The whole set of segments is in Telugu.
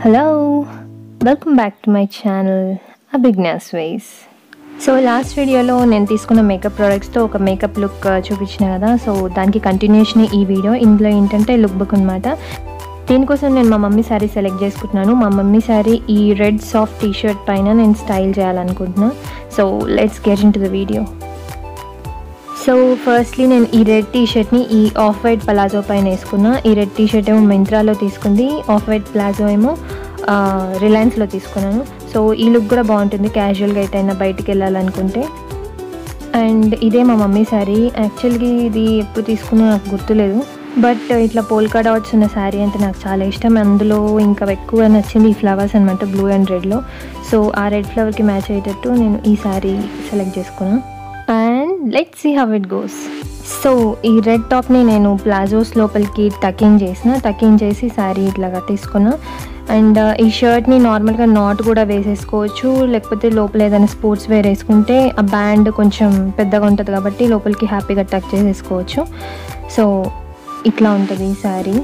hello welcome back to my channel Abhigna's ways so last వీడియోలో నేను తీసుకున్న మేకప్ ప్రోడక్ట్స్తో ఒక మేకప్ లుక్ చూపించిన కదా సో దానికి కంటిన్యూషన్ ఈ వీడియో ఇందులో ఏంటంటే లుక్ బుక్ అనమాట దీనికోసం నేను మా మమ్మీ శారీ సెలెక్ట్ చేసుకుంటున్నాను మా మమ్మీ శారీ ఈ రెడ్ సాఫ్ట్ టీ షర్ట్ పైన నేను స్టైల్ చేయాలనుకుంటున్నాను so let's get into the video so firstly నేను ఈ రెడ్ టీ షర్ట్ని ఈ ఆఫ్ వైట్ పలాజో పైన వేసుకున్నా ఈ రెడ్ టీ షర్ట్ ఏమో మింత్రాలో తీసుకుంది ఆఫ్ వైట్ ప్లాజో ఏమో రిలయన్స్లో తీసుకున్నాను సో ఈ లుక్ కూడా బాగుంటుంది క్యాజువల్గా ఎటైనా బయటికి వెళ్ళాలనుకుంటే అండ్ ఇదే మా మమ్మీ శారీ యాక్చువల్గా ఇది ఎప్పుడు తీసుకున్నా నాకు గుర్తులేదు బట్ ఇట్లా పోల్కా డాట్స్ ఉన్న శారీ అంటే నాకు చాలా ఇష్టం అందులో ఇంకా ఎక్కువ నచ్చింది ఈ ఫ్లవర్స్ అనమాట బ్లూ అండ్ రెడ్లో సో ఆ రెడ్ ఫ్లవర్కి మ్యాచ్ అయ్యేటట్టు నేను ఈ శారీ సెలెక్ట్ చేసుకున్నాను and let see how it goes so ఈ రెడ్ టాప్ని నేను ప్లాజోస్ లోపలికి టకింగ్ చేసిన టకింగ్ చేసి శారీ ఇట్లాగా తీసుకున్నా అండ్ ఈ షర్ట్ని నార్మల్గా నాట్ కూడా వేసేసుకోవచ్చు లేకపోతే లోపల ఏదైనా స్పోర్ట్స్ వేర్ వేసుకుంటే ఆ బ్యాండ్ కొంచెం పెద్దగా ఉంటుంది కాబట్టి లోపలికి హ్యాపీగా టక్ చేసేసుకోవచ్చు సో ఇట్లా ఉంటుంది ఈ శారీ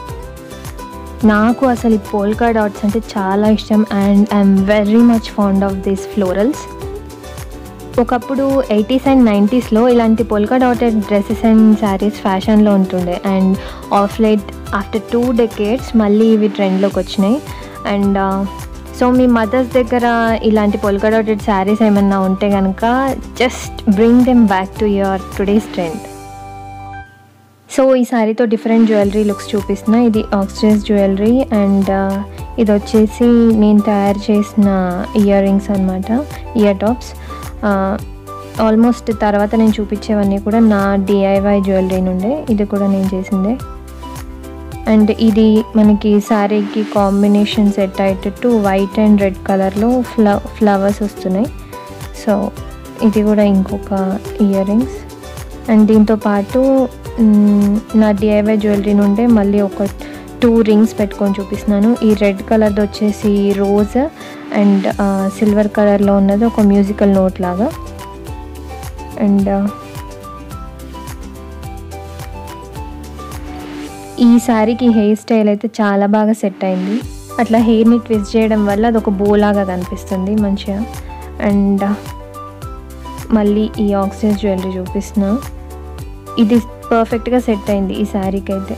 నాకు అసలు ఈ పోల్కా డాట్స్ అంటే చాలా ఇష్టం and I'm very much fond of these florals ఒకప్పుడు ఎయిటీస్ అండ్ నైంటీస్లో ఇలాంటి polka dotted dresses and saris ఫ్యాషన్లో ఉంటుండే and of light after two decades మళ్ళీ ఇవి ట్రెండ్లోకి వచ్చినాయి అండ్ సో మీ మదర్స్ దగ్గర ఇలాంటి పొల్కా డాటెడ్ శారీస్ ఏమన్నా ఉంటే కనుక just bring them back to your today's trend so ఈ శారీతో డిఫరెంట్ జ్యువెలరీ లుక్స్ చూపిస్తున్నా ఇది ఆక్సిడైజ్ జ్యువెలరీ అండ్ ఇది వచ్చేసి నేను తయారు చేసిన ఇయర్ రింగ్స్ అనమాట ఇయర్ టాప్స్ ఆల్మోస్ట్ తర్వాత నేను చూపించేవన్నీ కూడా నా డిఐవై జ్యువెలరీ నుండే ఇది కూడా నేను చేసిందే అండ్ ఇది మనకి శారీకి కాంబినేషన్ సెట్ అయ్యేటట్టు వైట్ అండ్ రెడ్ కలర్లో ఫ్ల ఫ్లవర్స్ వస్తున్నాయి సో ఇది కూడా ఇంకొక ఇయర్ రింగ్స్ అండ్ దీంతో పాటు నా డిఐవై జ్యువెలరీ నుండే మళ్ళీ ఒక టూ రింగ్స్ పెట్టుకొని చూపిస్తున్నాను ఈ రెడ్ కలర్ది వచ్చేసి రోజ్ అండ్ సిల్వర్ కలర్లో ఉన్నది ఒక మ్యూజికల్ నోట్ లాగా అండ్ ఈ శారీకి హెయిర్ స్టైల్ అయితే చాలా బాగా సెట్ అయింది అట్లా హెయిర్ని ట్విస్ట్ చేయడం వల్ల అది ఒక బోలాగా కనిపిస్తుంది మంచిగా అండ్ మళ్ళీ ఈ ఆక్సిజన్ జ్యువెలరీ చూపిస్తున్నా ఇది పర్ఫెక్ట్గా సెట్ అయింది ఈ శారీకి అయితే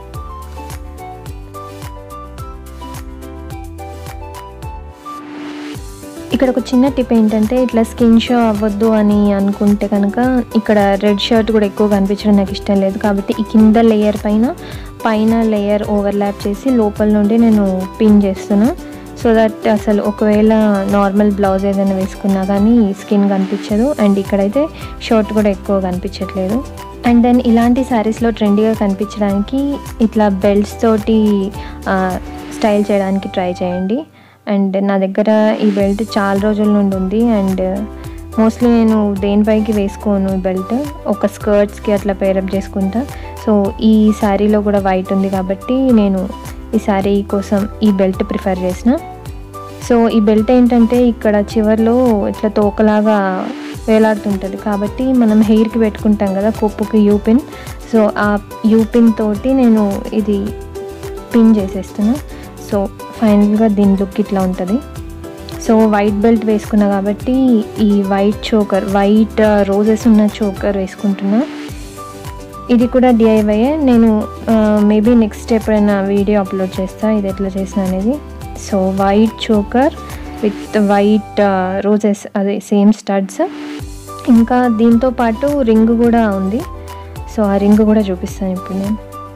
ఇక్కడ ఒక చిన్న టిప్ ఏంటంటే ఇట్లా స్కిన్ షో అవ్వద్దు అని అనుకుంటే కనుక ఇక్కడ రెడ్ షర్ట్ కూడా ఎక్కువ కనిపించడం నాకు ఇష్టం లేదు కాబట్టి ఈ కింద లేయర్ పైన పైన లేయర్ ఓవర్లాప్ చేసి లోపల నుండి నేను పిన్ చేస్తున్నా సో దట్ అసలు ఒకవేళ నార్మల్ బ్లౌజ్ ఏదైనా వేసుకున్నా కానీ స్కిన్ కనిపించదు అండ్ ఇక్కడైతే షర్ట్ కూడా ఎక్కువ కనిపించట్లేదు అండ్ దెన్ ఇలాంటి శారీస్లో ట్రెండీగా కనిపించడానికి ఇట్లా బెల్ట్స్ తోటి స్టైల్ చేయడానికి ట్రై చేయండి అండ్ నా దగ్గర ఈ బెల్ట్ చాలా రోజుల నుండి ఉంది అండ్ మోస్ట్లీ నేను దేనిపైకి వేసుకోను ఈ బెల్ట్ ఒక స్కర్ట్స్కి అట్లా పేరప్ చేసుకుంటా సో ఈ శారీలో కూడా వైట్ ఉంది కాబట్టి నేను ఈ శారీ కోసం ఈ బెల్ట్ ప్రిఫర్ చేసిన సో ఈ బెల్ట్ ఏంటంటే ఇక్కడ చివర్లో ఇట్లా తోకలాగా వేలాడుతుంటుంది కాబట్టి మనం హెయిర్కి పెట్టుకుంటాం కదా కొప్పుకి యూపిన్ సో ఆ యూపిన్ తోటి నేను ఇది పిన్ చేసేస్తున్నా సో ఫైనల్గా దీని లుక్ ఇట్లా ఉంటుంది సో వైట్ బెల్ట్ వేసుకున్నా కాబట్టి ఈ వైట్ చోకర్ వైట్ రోజెస్ ఉన్న చోకర్ వేసుకుంటున్నా ఇది కూడా డిఐవైఏ నేను మేబీ నెక్స్ట్ ఎప్పుడైనా వీడియో అప్లోడ్ చేస్తా ఇది ఎట్లా చేసిన అనేది so white choker with white roses అదే సేమ్ స్టడ్స్ ఇంకా దీంతో పాటు రింగ్ కూడా ఉంది సో ఆ రింగ్ కూడా చూపిస్తాను ఇప్పుడు నేను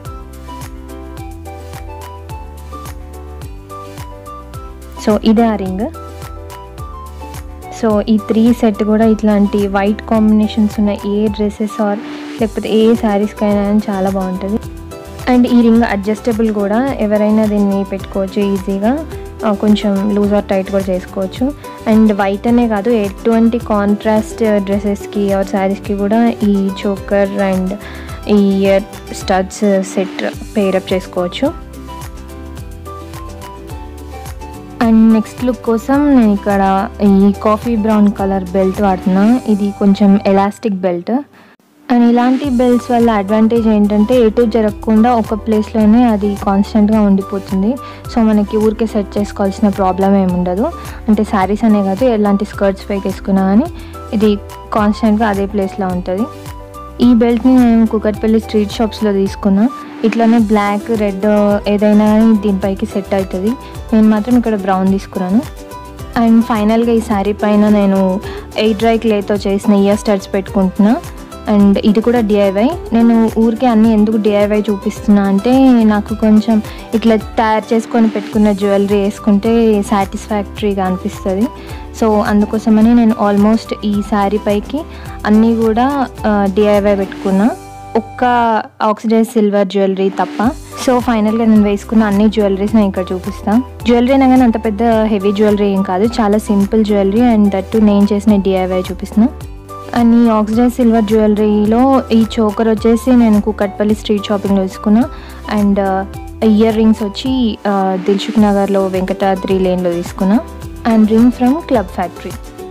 సో ఇదే ఆ రింగ్ సో ఈ త్రీ సెట్ కూడా ఇట్లాంటి వైట్ కాంబినేషన్స్ ఉన్న ఏ డ్రెస్సెస్ ఆర్ లేకపోతే ఏ శారీస్కైనా చాలా బాగుంటుంది అండ్ ఈ రింగ్ అడ్జస్టబుల్ కూడా ఎవరైనా దీన్ని పెట్టుకోవచ్చు ఈజీగా కొంచెం లూజ్ ఆర్ టైట్ కూడా చేసుకోవచ్చు అండ్ వైట్ అనే కాదు ఎటువంటి కాంట్రాస్ట్ డ్రెస్సెస్కి ఆర్ శారీస్కి కూడా ఈ చోకర్ అండ్ ఈ ఇయర్ స్టడ్స్ సెట్ పేరప్ చేసుకోవచ్చు అండ్ నెక్స్ట్ లుక్ కోసం నేను ఇక్కడ ఈ కాఫీ బ్రౌన్ కలర్ బెల్ట్ వాడుతున్నా ఇది కొంచెం ఎలాస్టిక్ బెల్ట్ అండ్ ఇలాంటి బెల్ట్స్ వల్ల అడ్వాంటేజ్ ఏంటంటే ఎటు జరగకుండా ఒక ప్లేస్లోనే అది కాన్స్టెంట్గా ఉండిపోతుంది సో మనకి ఊరికే సెట్ చేసుకోవాల్సిన ప్రాబ్లం ఏమి ఉండదు అంటే శారీస్ అనే కాదు ఎలాంటి స్కర్ట్స్ పైకి వేసుకున్నా కానీ ఇది కాన్స్టెంట్గా అదే ప్లేస్లో ఉంటుంది ఈ బెల్ట్ని నేను కుకట్పల్లి స్ట్రీట్ షాప్స్లో తీసుకున్నా ఇట్లానే బ్లాక్ రెడ్ ఏదైనా కానీ దీనిపైకి సెట్ అవుతుంది నేను మాత్రం ఇక్కడ బ్రౌన్ తీసుకున్నాను అండ్ ఫైనల్గా ఈ శారీ పైన నేను ఎయిట్ డ్రై క్లేతో చేసిన ఇయర్ స్టడ్స్ పెట్టుకుంటున్నా అండ్ ఇది కూడా డిఐవై నేను ఊరికే అన్నీ ఎందుకు డిఐవై చూపిస్తున్నా అంటే నాకు కొంచెం ఇట్లా తయారు చేసుకొని పెట్టుకున్న జ్యువెలరీ వేసుకుంటే సాటిస్ఫాక్టరీగా అనిపిస్తుంది సో అందుకోసమని నేను ఆల్మోస్ట్ ఈ శారీ పైకి అన్నీ కూడా డిఐవై పెట్టుకున్నా ఒక్క ఆక్సిడైజ్ సిల్వర్ జ్యువెలరీ తప్ప సో ఫైనల్గా నేను వేసుకున్న అన్ని జ్యువెలరీస్ నేను ఇక్కడ చూపిస్తాను జ్యువెలరీ అనగానే అంత పెద్ద హెవీ జ్యువెలరీ ఏం కాదు చాలా సింపుల్ జ్యువెలరీ అండ్ దట్టు నేను చేసిన డిఐవై చూపిస్తున్నా అండ్ ఈ ఆక్సిడైజ్ సిల్వర్ జ్యువెలరీలో ఈ చోకర్ వచ్చేసి నేను కుకట్పల్లి స్ట్రీట్ షాపింగ్లో తీసుకున్నా అండ్ ఇయర్ రింగ్స్ వచ్చి దిల్సుఖ్ నగర్లో వెంకటాద్రి లేన్లో తీసుకున్నా and ring from club factory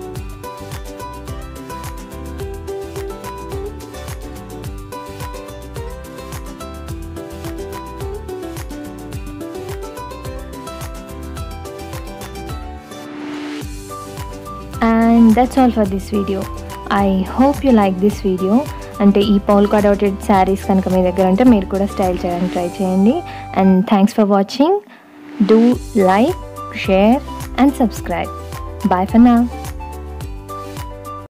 and that's all for this video I hope you like this video అంటే ఈ పౌల్ కడౌటెడ్ శారీస్ కనుక మీ దగ్గర ఉంటే మీరు కూడా స్టైల్ చేయడానికి ట్రై చేయండి and thanks for watching do like share and subscribe bye for నా